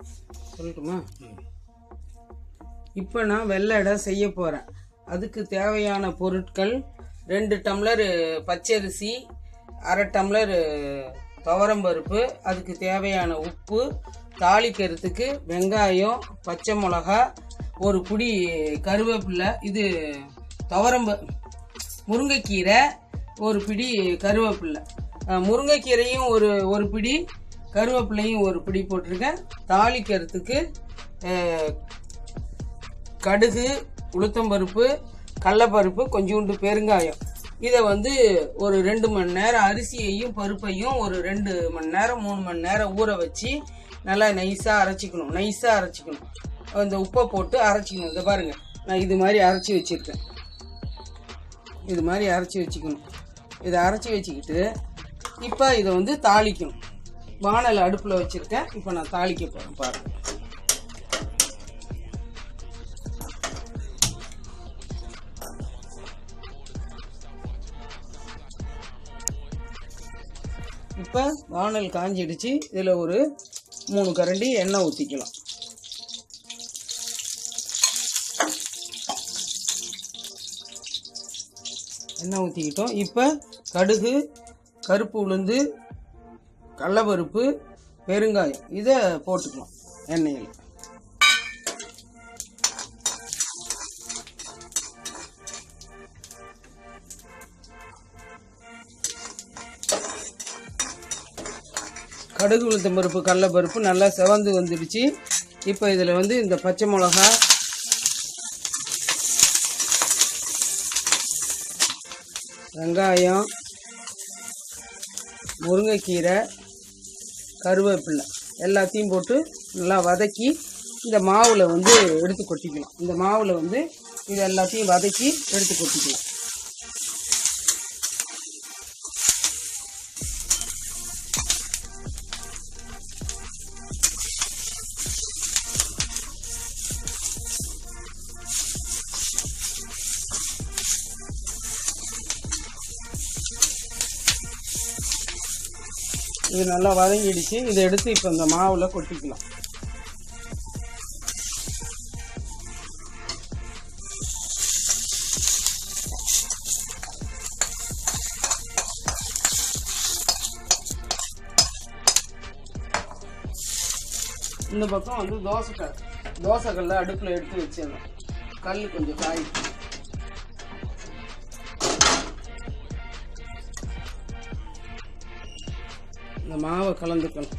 சொல்லட்டுமா இப்போ நான் வெள்ளடை செய்ய போகிறேன் அதுக்கு தேவையான பொருட்கள் ரெண்டு டம்ளர் பச்சரிசி அரை டம்ளர் துவரம்பருப்பு அதுக்கு தேவையான உப்பு தாளிக்கிறதுக்கு வெங்காயம் பச்சை மிளகா ஒரு புடி கருவேப்பிலை இது துவரம்ப முருங்கைக்கீரை ஒரு பிடி கருவேப்பிலை அஹ், முருங்கைக்கீரையும் ஒரு ஒரு பிடி கருவேப்பிலையும் ஒரு பிடி போட்டிருக்கேன் தாளிக்கிறதுக்கு அஹ், கடுகு உளுத்தம்பருப்பு கடலப்பருப்பு கொஞ்சோண்டு பெருங்காயம் இதை வந்து ஒரு ரெண்டு மணி நேரம் அரிசியையும் பருப்பையும் ஒரு ரெண்டு மணி நேரம் மூணு மணி நேரம் ஊற வச்சு நல்லா நைஸாக அரைச்சிக்கணும் நைஸாக அரைச்சிக்கணும் இந்த உப்பை போட்டு அரைச்சிக்கணும் இதை பாருங்க நான் இது மாதிரி அரைச்சி வச்சிருக்கேன் இது மாதிரி அரைச்சி வச்சுக்கணும் இதை அரைச்சி வச்சுக்கிட்டு இப்போ இதை வந்து தாளிக்கணும் வானல் அடுப்பில் வச்சுருக்கேன் இப்போ நான் தாளிக்க போகிறேன் பாருங்க இப்போ வானல் காஞ்சிடுச்சு இதில் ஒரு மூணு கரண்டி எண்ணெய் ஊற்றிக்கலாம் எண்ணெய் ஊற்றிக்கிட்டோம் இப்போ கடுகு கருப்பு உளுந்து கடலப்பருப்பு பெருங்காயம் இதை போட்டுக்கலாம் எண்ணெயில் கடுகு உளுத்தம் பருப்பு கடலப்பருப்பு நல்லா செவந்து வந்துடுச்சு இப்போ இதில் வந்து இந்த பச்சை மிளகா வெங்காயம் முருங்கைக்கீரை கருவேப்பிலை எல்லாத்தையும் போட்டு நல்லா வதக்கி இந்த மாவில் வந்து எடுத்து கொட்டிக்கலாம் இந்த மாவில் வந்து இது எல்லாத்தையும் வதக்கி எடுத்து கொட்டிக்கலாம் இது நல்லா வதங்கிடுச்சு இதை எடுத்து இப்போ இந்த மாவில் கொட்டிக்கலாம் இந்த பக்கம் வந்து தோசைக்கல் தோசைக்கல்ல அடுப்பில் எடுத்து வச்சிடணும் கல் கொஞ்சம் காய் இந்த மாவை கலந்துக்கலாம்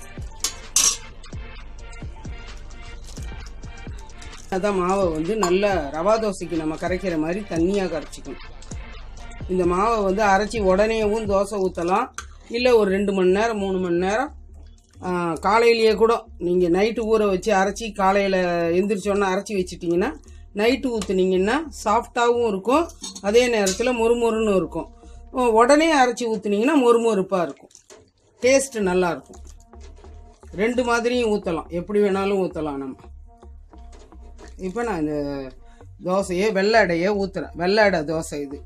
அதான் மாவை வந்து நல்லா ரவா தோசைக்கு நம்ம கரைக்கிற மாதிரி தண்ணியாக கரைச்சிக்கணும் இந்த மாவை வந்து அரைச்சி உடனேவும் தோசை ஊற்றலாம் இல்லை ஒரு ரெண்டு மணி நேரம் மூணு மணி நேரம் ஆ, காலையிலேயே கூட நீங்கள் நைட்டு ஊற வச்சு அரைச்சி காலையில் எந்திரிச்சோன்னே அரைச்சி வச்சிட்டிங்கன்னா நைட்டு ஊற்றுனீங்கன்னா சாஃப்டாகவும் இருக்கும் அதே நேரத்தில் மொறுமொறுன்னு இருக்கும் உ- உடனே அரைச்சி ஊற்றுனீங்கன்னா மொறுமொறுப்பாக இருக்கும் டேஸ்ட்டு நல்லா இருக்கும் ரெண்டு மாதிரியும் ஊற்றலாம் எப்படி வேணாலும் ஊற்றலாம் நம்ம இப்போ நான் இந்த தோசையை வெள்ளை அடையை ஊற்றுறேன் வெள்ளை அடை தோசை இது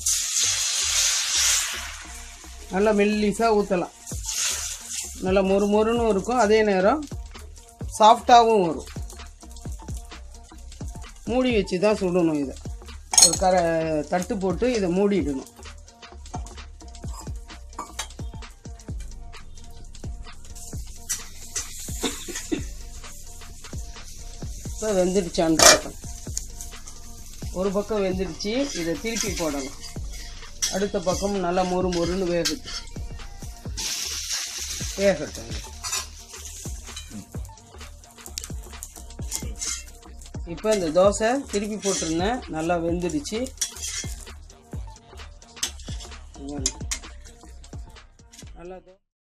நல்லா மெல்லிஸாக ஊற்றலாம் நல்லா மொறு மொறுன்னு இருக்கும் அதே நேரம் சாஃப்டாகவும் வரும் மூடி வச்சு தான் சுடணும் இதை ஒரு கர தட்டு போட்டு இதை மூடிடணும் இப்போ வெந்துடுச்சான்னு பார்க்கணும் ஒரு பக்கம் வெந்துடுச்சு இதை திருப்பி போடணும் அடுத்த பக்கம் நல்லா மொறு மொறுன்னு வேகுது வேகட்டும் இப்போ இந்த தோசை திருப்பி போட்டிருந்தேன் நல்லா வெந்துடுச்சு நல்லா தோ-